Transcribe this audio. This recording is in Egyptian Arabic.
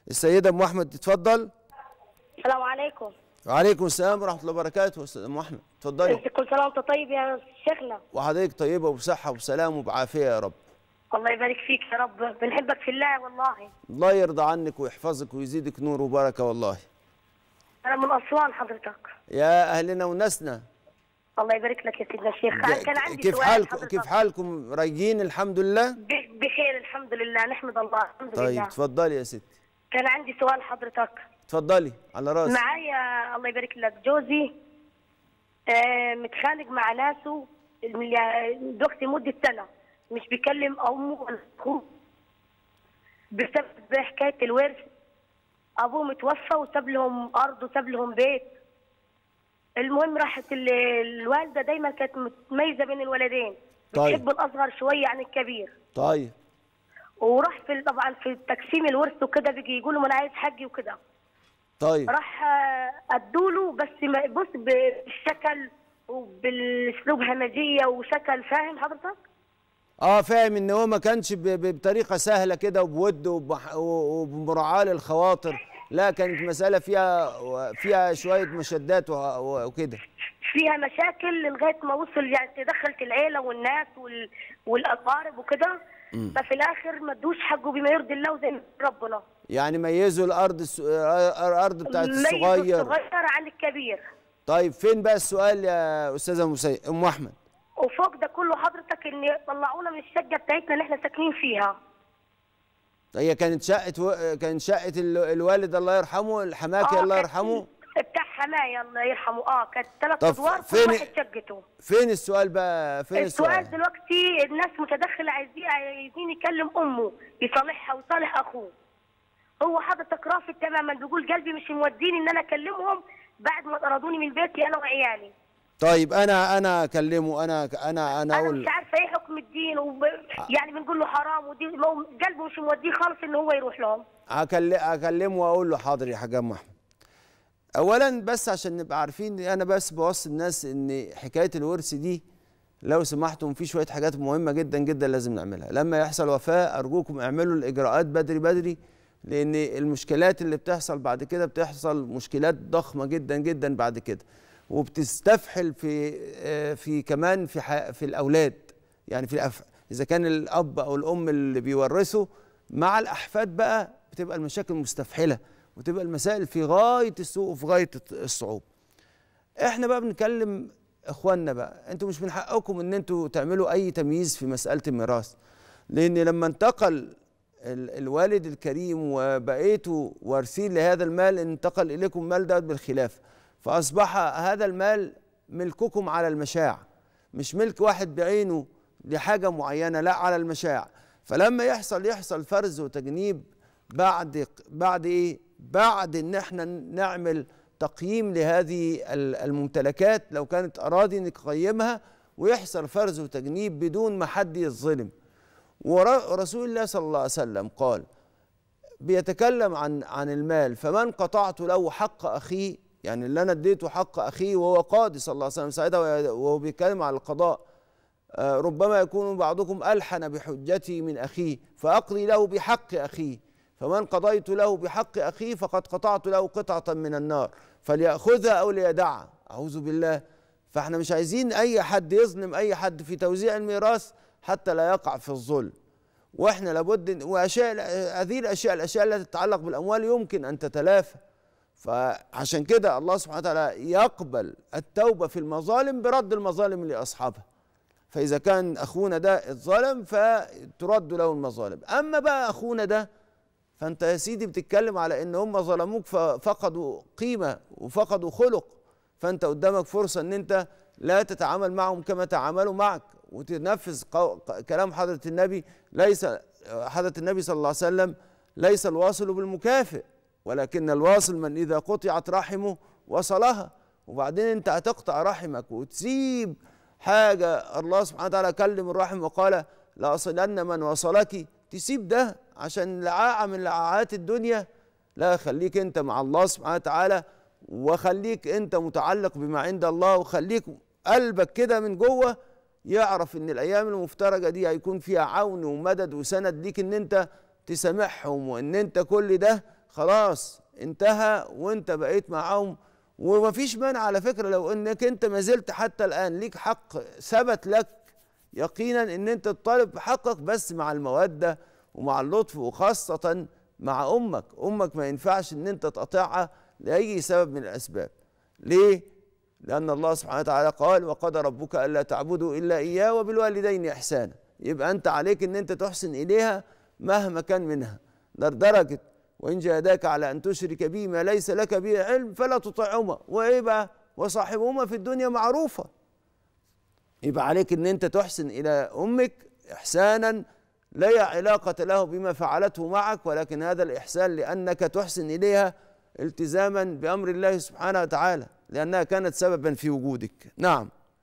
السيده ام احمد تتفضل السلام عليكم وعليكم السلام ورحمه الله وبركاته استاذ ام احمد اتفضلي انت كل سنه وانت طيب يا شيخنا وحضرتك طيبه وبصحه وسلام وبعافيه يا رب الله يبارك فيك يا رب بنحبك في الله والله الله يرضى عنك ويحفظك ويزيدك نور وبركه والله انا من اسوان حضرتك يا اهلنا وناسنا الله يبارك لك يا سيدنا الشيخ انا كان عندي كيف سؤال حالكم حضرتك. كيف حالكم رايقين الحمد لله ب- بخير الحمد لله نحمد الله الحمد طيب لله اتفضلي يا ستي كان عندي سؤال حضرتك اتفضلي على راسي معايا الله يبارك لك جوزي آه متخانق مع ناسه اللي- دلوقتي مدة سنة مش بيكلم أمه ولا أخوه بسبب حكاية الورث أبوه متوفى وساب لهم أرض وساب لهم بيت المهم راحت ال- الوالدة دايما كانت متميزة بين الولدين طيب. بتحب الأصغر شوية عن الكبير طيب وراح في طبعا في تقسيم الورث وكده بيجي يقولوا ما انا عايز حقي وكده طيب راح آه، ادوله بس ما- بص بالشكل وبالاسلوب همجيه وشكل فاهم حضرتك؟ اه فاهم ان هو ما كانش ب- ب- بطريقه سهله كده وبود وبح- و- وبمراعاه للخواطر لا كانت مساله فيها فيها شويه مشدات وه- و- وكده فيها مشاكل لغايه ما وصل يعني تدخلت العيله والناس وال... والاقارب وكده ففي الاخر ما ادوش حقه بما يرضي الله وزي ما يرضي ربنا يعني ميزوا الارض الس- آه، الارض بتاعت ميز الصغير الصغير عن الكبير طيب فين بقى السؤال يا استاذه ام سي- ام احمد وفوق ده كله حضرتك ان طلعونا من الشقه بتاعتنا اللي احنا ساكنين فيها هي كانت شقه و... كانت شقه ال- الوالد الله يرحمه الحماكي آه، الله كانت يرحمه بتاع حمايه الله يرحمه اه كانت ثلاث طب ادوار كل فين- واحد شقته فين السؤال بقى فين السؤال السؤال دلوقتي الناس متدخله عايزين عايزين يكلم امه يصالحها ويصالح اخوه هو حضرتك رافض تماما بيقول قلبي مش موديني ان انا اكلمهم بعد ما طردوني من بيتي انا وعيالي طيب انا انا اكلمه انا انا انا انا اقول مش عارفه ايه حكم الدين وب... يعني بنقول له حرام ودي ما هو قلبه مش موديه خالص ان هو يروح لهم هكل- اكلمه واقول له حاضر يا حاج أم احمد اولا بس عشان نبقى عارفين انا بس بوصي الناس ان حكايه الورث دي لو سمحتم في شويه حاجات مهمه جدا جدا لازم نعملها لما يحصل وفاه ارجوكم اعملوا الاجراءات بدري بدري لان المشكلات اللي بتحصل بعد كده بتحصل مشكلات ضخمه جدا جدا بعد كده وبتستفحل في آه، في كمان في ح- في الاولاد يعني في الأف... اذا كان الاب او الام اللي بيورثوا مع الاحفاد بقى بتبقى المشاكل مستفحله وتبقى المسائل في غايه السوء وفي غايه الصعوبه احنا بقى بنكلم اخواننا بقى انتوا مش من حقكم ان انتوا تعملوا اي تمييز في مساله الميراث لان لما انتقل ال- الوالد الكريم وبقيتوا وارثين لهذا المال انتقل اليكم المال ده بالخلافه فاصبح هذا المال ملككم على المشاع مش ملك واحد بعينه لحاجه معينه لا على المشاع فلما يحصل يحصل فرز وتجنيب بعد بعد ايه بعد ان احنا نعمل تقييم لهذه ال- الممتلكات لو كانت اراضي نقيمها ويحصل فرز وتجنيب بدون ما حد يظلم ورسول الله صلى الله عليه وسلم قال بيتكلم عن عن المال فمن قطعت له حق اخيه يعني اللي انا اديته حق اخيه وهو قاضي صلى الله عليه وسلم ساعتها وهو بيتكلم على القضاء آه، ربما يكون بعضكم ألحن بحجتي من أخيه فأقضي له بحق أخيه فمن قضيت له بحق أخيه فقد قطعت له قطعة من النار فليأخذها أو ليدعها أعوذ بالله فاحنا مش عايزين أي حد يظلم أي حد في توزيع الميراث حتى لا يقع في الظلم واحنا لابد إن- واشياء هذه الاشياء الاشياء التي تتعلق بالاموال يمكن ان تتلافى فعشان كده الله سبحانه وتعالى يقبل التوبه في المظالم برد المظالم لاصحابها فإذا كان أخونا ده اتظلم فترد له المظالم أما بقى أخونا ده فأنت يا سيدي بتتكلم على إن هم ظلموك ففقدوا قيمة وفقدوا خلق فأنت قدامك فرصة إن أنت لا تتعامل معهم كما تعاملوا معك وتنفذ قو- كلام حضرة النبي ليس حضرة النبي صلى الله عليه وسلم ليس الواصل بالمكافئ ولكن الواصل من إذا قطعت رحمه وصلها وبعدين أنت هتقطع رحمك وتسيب حاجة الله سبحانه وتعالى كلم الرحم وقال لأصلن من وصلك تسيب ده عشان لعاعة من لعاعات الدنيا لا خليك انت مع الله سبحانه وتعالى وخليك انت متعلق بما عند الله وخليك قلبك كده من جوه يعرف ان الايام المفترجه دي هيكون فيها عون ومدد وسند ليك ان انت تسامحهم وان انت كل ده خلاص انتهى وانت بقيت معاهم ومفيش مانع على فكره لو انك انت ما زلت حتى الان ليك حق ثبت لك يقينا ان انت تطالب بحقك بس مع الموده ومع اللطف وخاصه مع امك امك ما ينفعش ان انت تقاطعها لاي سبب من الاسباب ليه لان الله سبحانه وتعالى قال وقضى ربك الا تعبدوا الا اياه وبالوالدين احسانا يبقى انت عليك ان انت تحسن اليها مهما كان منها لدرجه وان جاهداك على ان تشرك بي ما ليس لك به علم فلا تطعهما وايه بقى وصاحبهما في الدنيا معروفه يبقى عليك ان انت تحسن الى امك احسانا لا علاقه له بما فعلته معك ولكن هذا الاحسان لانك تحسن اليها التزاما بامر الله سبحانه وتعالى لانها كانت سببا في وجودك نعم